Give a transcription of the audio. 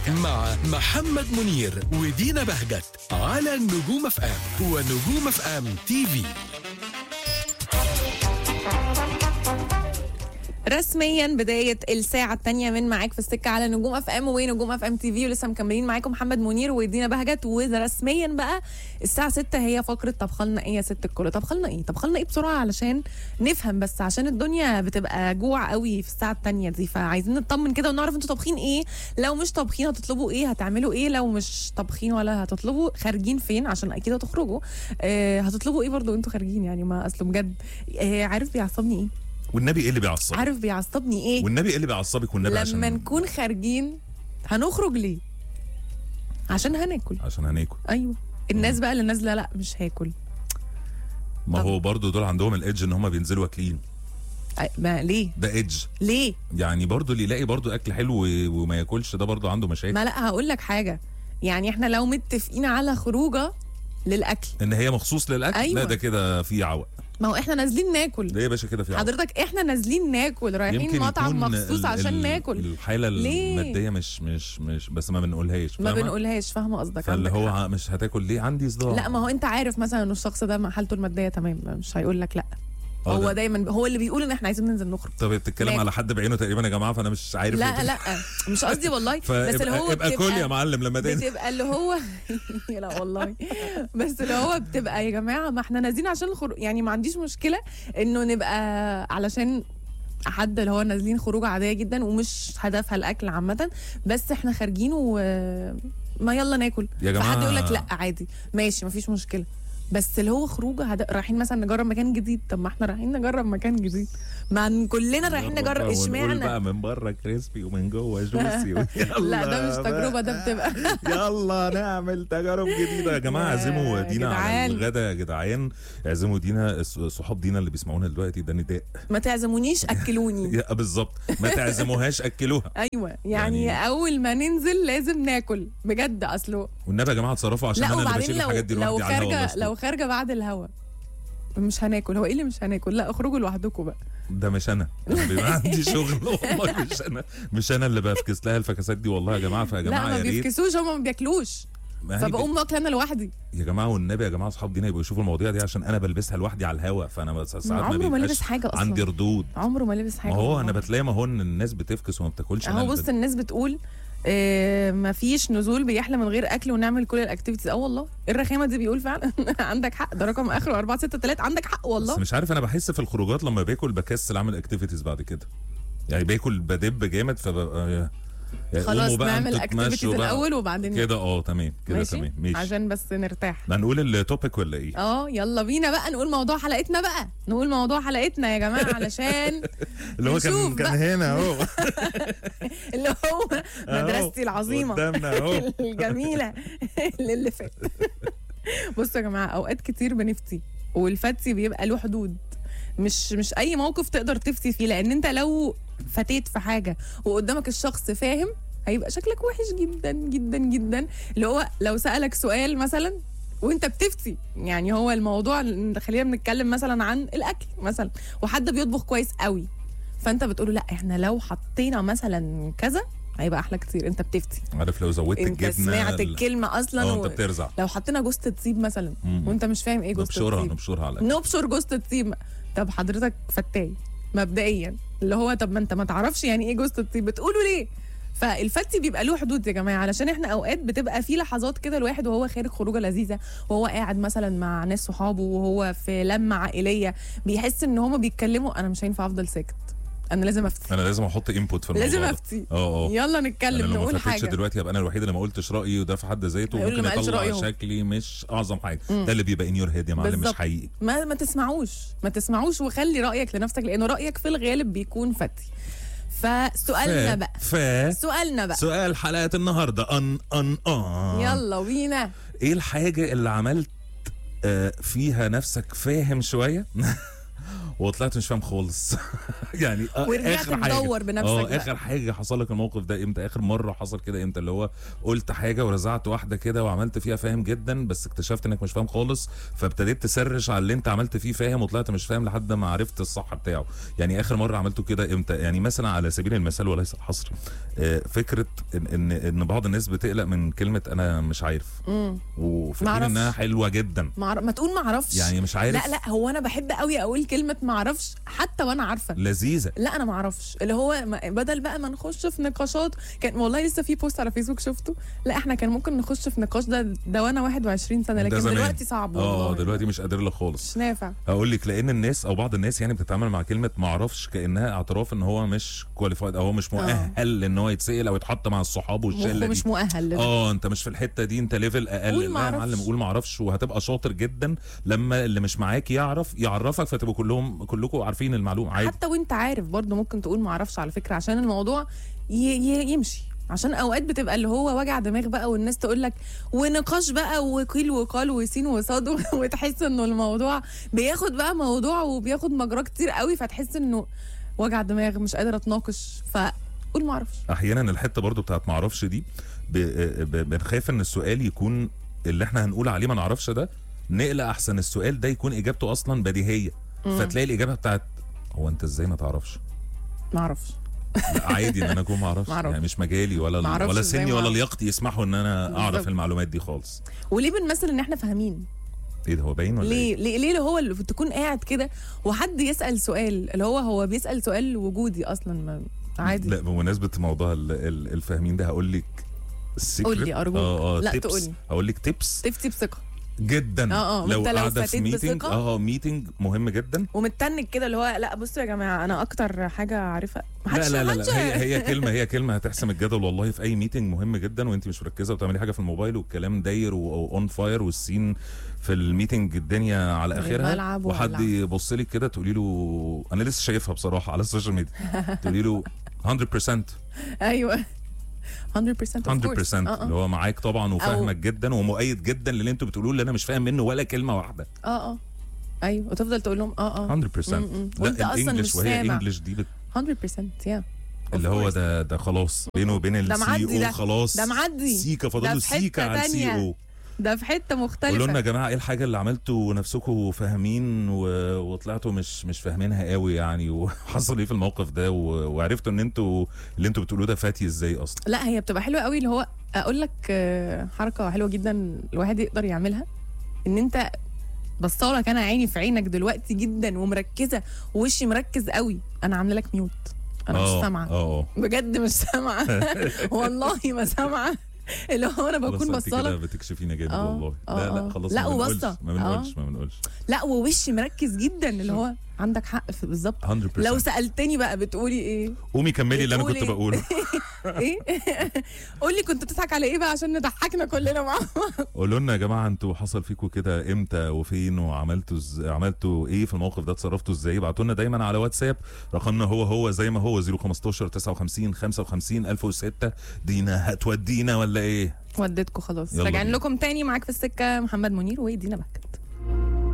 مع محمد منير ودينا بهجت على نجوم اف ام ونجوم اف ام تي في رسميا بداية الساعة الثانية من معاك في السكة على نجوم اف ام ونجوم اف ام تي في ولسه مكملين معاكم محمد منير ودينا بهجت ورسميا بقى الساعة 6 هي فقرة طبخ لنا ايه يا ست الكل طبخ لنا ايه طبخ لنا ايه بسرعة علشان نفهم بس عشان الدنيا بتبقى جوع قوي في الساعة الثانية دي فعايزين نطمن كده ونعرف انتوا طابخين ايه لو مش طابخين هتطلبوا ايه هتعملوا ايه لو مش طابخين ولا هتطلبوا خارجين فين عشان اكيد هتخرجوا آه هتطلبوا ايه برضو انتوا خارجين يعني ما اصل بجد آه عارف بيعصبني ايه والنبي ايه اللي بيعصبك عارف بيعصبني ايه والنبي ايه اللي بيعصبك والنبي لما عشان نكون خارجين هنخرج ليه عشان هناكل عشان هناكل ايوه الناس بقى اللي نازله لا مش هاكل ما طب. هو برضو دول عندهم الايدج ان هم بينزلوا واكلين أي- ما ليه ده ايدج ليه يعني برضو اللي يلاقي برضو اكل حلو و- وما ياكلش ده برضو عنده مشاكل ما لا هقول لك حاجه يعني احنا لو متفقين على خروجه للاكل ان هي مخصوص للاكل أيوة. لا ده كده في عوق ما هو احنا نازلين ناكل ده يا باشا كده في عوق حضرتك احنا نازلين ناكل رايحين مطعم يكون مخصوص ال- عشان ال- ناكل الحاله ليه؟ الماديه مش مش مش بس ما بنقولهاش ما فاهمة؟ بنقولهاش فاهمه قصدك فاللي عندك هو حق. ع- مش هتاكل ليه عندي صداع لا ما هو انت عارف مثلا ان الشخص ده حالته الماديه تمام مش هيقول لك لا آه هو ده- دايما هو اللي بيقول ان احنا عايزين ننزل نخرج طب بتتكلم ناكل. على حد بعينه تقريبا يا جماعه فانا مش عارف لا لا مش قصدي والله بس اللي هو ابقى كل يا بتبقى- معلم لما تنزل بتبقى اللي هو لا والله بس اللي هو بتبقى يا جماعه ما احنا نازلين عشان الخروج يعني ما عنديش مشكله انه نبقى علشان حد اللي هو نازلين خروج عاديه جدا ومش هدفها الاكل عامه بس احنا خارجين و ما يلا ناكل يا جماعة. فحد يقول لك لا عادي ماشي مفيش مشكله بس اللي هو خروجه هد... رايحين مثلا نجرب مكان جديد طب ما احنا رايحين نجرب مكان جديد ما كلنا رايحين نجرب ونقول اشمعنى بقى من بره كريسبي ومن جوه جوسي لا ده مش تجربه ده بتبقى يلا نعمل تجارب جديده يا جماعه يا اعزموا دينا على جدعان. الغدا يا جدعان اعزموا دينا الص- صحاب دينا اللي بيسمعونا دلوقتي ده نداء ما تعزمونيش اكلوني يا بالظبط ما تعزموهاش اكلوها ايوه يعني, يعني- يعني اول ما ننزل لازم ناكل بجد اصله والنبي يا جماعه اتصرفوا عشان لا انا اللي وبعدين بشيل لو الحاجات دي لو لوحدي على الهوا خارجه بس. لو خارجه بعد الهوا مش هناكل هو ايه اللي مش هناكل لا اخرجوا لوحدكم بقى ده مش انا أنا بيبقى عندي شغل والله مش انا مش انا اللي بفكس لها الفكاسات دي والله يا جماعه فيا لا جماعه ما يا ريت بيفكسوش هم ما بياكلوش ما هي فبقوم واكله انا لوحدي يا جماعه والنبي يا جماعه اصحاب دينا يبقوا يشوفوا المواضيع دي عشان انا بلبسها لوحدي على الهوا فانا بس ساعات ما عمره ما بيبقاش لبس حاجه اصلا عندي ردود عمره ما لبس حاجه ما هو انا والله. بتلاقي ما هو ان الناس بتفكس وما بتاكلش أنا اهو اللي بص بت- الناس بتقول آه ما فيش نزول بيحلى من غير اكل ونعمل كل الاكتيفيتيز اه والله إيه الرخامه دي بيقول فعلا عندك حق ده رقم اخره 463 عندك حق والله بس مش عارف انا بحس في الخروجات لما باكل بكسل اعمل اكتيفيتيز بعد كده يعني باكل بدب جامد فببقى يا- يا خلاص قوموا بقى نعمل انتوا اكتيفيتيز تمشوا بقى. الاول وبعدين كده اه تمام كده ماشي تمام ماشي عشان بس نرتاح هنقول التوبيك ولا ايه؟ اه يلا بينا بقى نقول موضوع حلقتنا بقى نقول موضوع حلقتنا يا جماعه علشان اللي هو كان نشوف كان بقى. هنا اهو اللي هو مدرستي العظيمه قدامنا اهو الجميله اللي, اللي فات بصوا يا جماعه اوقات كتير بنفتي والفتي بيبقى له حدود مش مش اي موقف تقدر تفتي فيه لان انت لو فتيت في حاجه وقدامك الشخص فاهم هيبقى شكلك وحش جدا جدا جدا اللي هو لو سالك سؤال مثلا وانت بتفتي يعني هو الموضوع خلينا بنتكلم مثلا عن الاكل مثلا وحد بيطبخ كويس قوي فانت بتقول له لا احنا لو حطينا مثلا كذا هيبقى احلى كتير انت بتفتي عارف لو زودت انت الجبنه سمعت ال- الكلمه اصلا اه و... انت بترزع لو حطينا جوزة الطيب مثلا مم. وانت مش فاهم ايه جوزة نبشرها الطيب نبشرها على الأكل. نبشر جوزة الطيب طب حضرتك فتاي مبدئيا اللي هو طب ما انت ما تعرفش يعني ايه جوزة الطيب بتقولوا ليه فالفتي بيبقى له حدود يا جماعه علشان احنا اوقات بتبقى في لحظات كده الواحد وهو خارج خروجه لذيذه وهو قاعد مثلا مع ناس صحابه وهو في لمه عائليه بيحس ان هما بيتكلموا انا مش هينفع افضل ساكت انا لازم افتي انا لازم احط انبوت في الموضوع لازم ده. افتي اه اه يلا انا نتكلم لو ما نقول فتتش حاجه دلوقتي ابقى انا الوحيد اللي ما قلتش رايي وده في حد ذاته هيقول ممكن ما قالش رأيه يطلع هو. شكلي مش اعظم حاجه ده اللي بيبقى ان يور هيد يا معلم مش بالظبط. حقيقي ما ما تسمعوش ما تسمعوش وخلي رايك لنفسك لانه رايك في الغالب بيكون فتي فسؤالنا بقى ف سؤالنا بقى سؤال حلقه النهارده ان ان ان يلا بينا ايه الحاجه اللي عملت آه، فيها نفسك فاهم شويه وطلعت مش فاهم خالص يعني آه، ورجعت آخر حاجة. تدور بنفسك اه بقى. اخر حاجه حصل لك الموقف ده امتى اخر مره حصل كده امتى اللي هو قلت حاجه ورزعت واحده كده وعملت فيها فاهم جدا بس اكتشفت انك مش فاهم خالص فابتديت تسرش على اللي انت عملت فيه فاهم وطلعت مش فاهم لحد ما عرفت الصح بتاعه يعني اخر مره عملته كده امتى يعني مثلا على سبيل المثال وليس الحصر آه، فكره ان ان ان بعض الناس بتقلق من كلمه انا مش عارف امم وفي حين معرفش. انها حلوه جدا معر... ما تقول ما اعرفش يعني مش عارف لا لا هو انا بحب قوي اقول كلمه ما اعرفش حتى وانا عارفه لذيذه لا انا ما اعرفش اللي هو ما- بدل بقى ما نخش في نقاشات كان والله لسه في بوست على فيسبوك شفته لا احنا كان ممكن نخش في نقاش ده ده وانا 21 سنه ده لكن زمان. دلوقتي صعب اه والله دلوقتي مش قادر لك خالص مش نافع هقول لك لان الناس او بعض الناس يعني بتتعامل مع كلمه ما اعرفش كانها اعتراف ان هو مش كواليفايد او هو مش مؤهل ان هو يتسال او يتحط مع الصحاب مخه والشله مش دي مؤهل لده. اه انت مش في الحته دي انت ليفل اقل قول لا ما يا أعرفش. معلم قول ما اعرفش وهتبقى شاطر جدا لما اللي مش معاك يعرف يعرفك فتبقوا كلهم كلكم عارفين المعلومه عادي حتى وانت عارف برضه ممكن تقول ما اعرفش على فكره عشان الموضوع ي... ي... يمشي عشان اوقات بتبقى اللي هو وجع دماغ بقى والناس تقول لك ونقاش بقى وقيل وقال وسين وصاد وتحس انه الموضوع بياخد بقى موضوع وبياخد مجراه كتير قوي فتحس انه وجع دماغ مش قادره اتناقش فقول ما اعرفش احيانا الحته برضو بتاعت ما اعرفش دي ب- ب- بنخاف ان السؤال يكون اللي احنا هنقول عليه ما نعرفش ده نقلق احسن السؤال ده يكون اجابته اصلا بديهيه فتلاقي الاجابه بتاعت هو انت ازاي ما تعرفش ما اعرفش لا عادي ان انا اكون ما اعرفش ما أعرفش. يعني مش مجالي ولا ما أعرفش ولا إزاي سني ما ولا أعرفش. لياقتي يسمحوا ان انا اعرف بالظبط. المعلومات دي خالص وليه بنمثل ان احنا فاهمين ايه ده هو باين ولا ليه ايه ليه ليه اللي هو اللي تكون قاعد كده وحد يسال سؤال اللي هو هو بيسال سؤال وجودي اصلا ما عادي لا بمناسبه موضوع ال- ال- الفاهمين ده هقول لك قول لي أرجوك. اه اه لا، tips. تقولي. هقول لك تيبس تفتي بثقه جدا اه، اه، لو وانت لو قاعده في فتيت ميتنج بثقة. اه ميتنج مهم جدا ومتنك كده اللي هو لا بصوا يا جماعه انا اكتر حاجه عارفها لا محدش لا لا, محدش- لا هي هي كلمه هي كلمه هتحسم الجدول والله في اي ميتنج مهم جدا وانت مش مركزه وبتعملي حاجه في الموبايل والكلام داير واون فاير والسين في الميتنج الدنيا على اخرها الملعب وحد ولع. يبص لك كده تقولي له انا لسه شايفها بصراحه على السوشيال ميديا تقولي له 100% ايوه 100% of 100% course. اه اللي اه هو معاك طبعا وفاهمك جدا ومؤيد جدا للي انتوا بتقولوه اللي انا مش فاهم منه ولا كلمه واحده اه اه ايوه وتفضل تقول لهم اه اه 100% م-م. لا وانت أصلاً الانجليش مش وهي سامع. انجلش دي بت... 100% يا اللي هو ده ده خلاص بينه وبين ده السي معدي او ده. خلاص ده معدي. سيكا ده فاضل له في حتة سيكا على السي تانية. او ده في حته قولوا لنا مختلفه يا جماعه ايه الحاجه اللي عملتوا نفسكم فاهمين و... وطلعتوا مش مش فاهمينها قوي يعني وحصل ايه في الموقف ده و... وعرفتوا ان انتوا اللي انتوا بتقولوه ده فاتي ازاي اصلا لا هي بتبقى حلوه قوي اللي هو اقول لك آه، حركه حلوه جدا الواحد يقدر يعملها ان انت بصالك انا عيني في عينك دلوقتي جدا ومركزه ووشي مركز قوي انا عامله لك ميوت انا مش آه، سامعه اه بجد مش سامعه والله ما سامعه اللي هو انا خلاص بكون انت كده بصالك بتكشفينا جامد آه، والله آه، لا لا آه. خلاص لا ما بنقولش وبصة. ما بنقولش ما بنقولش لا ووشي مركز جدا اللي هو عندك حق في بالظبط 100% لو سالتني بقى بتقولي ايه قومي كملي اللي انا كنت بتقولي- بقوله ايه قولي كنت بتضحك على ايه بقى عشان نضحكنا كلنا مع بعض قولوا لنا يا جماعه انتوا حصل فيكم كده امتى وفين وعملتوا إز... عملتوا ايه في الموقف ده اتصرفتوا ازاي ابعتوا لنا دايما على واتساب رقمنا هو هو زي ما هو 015 59 55 1006 دينا هتودينا ولا ايه وديتكم خلاص يلا راجعين بينا. لكم تاني معاك في السكه محمد منير ودينا بكر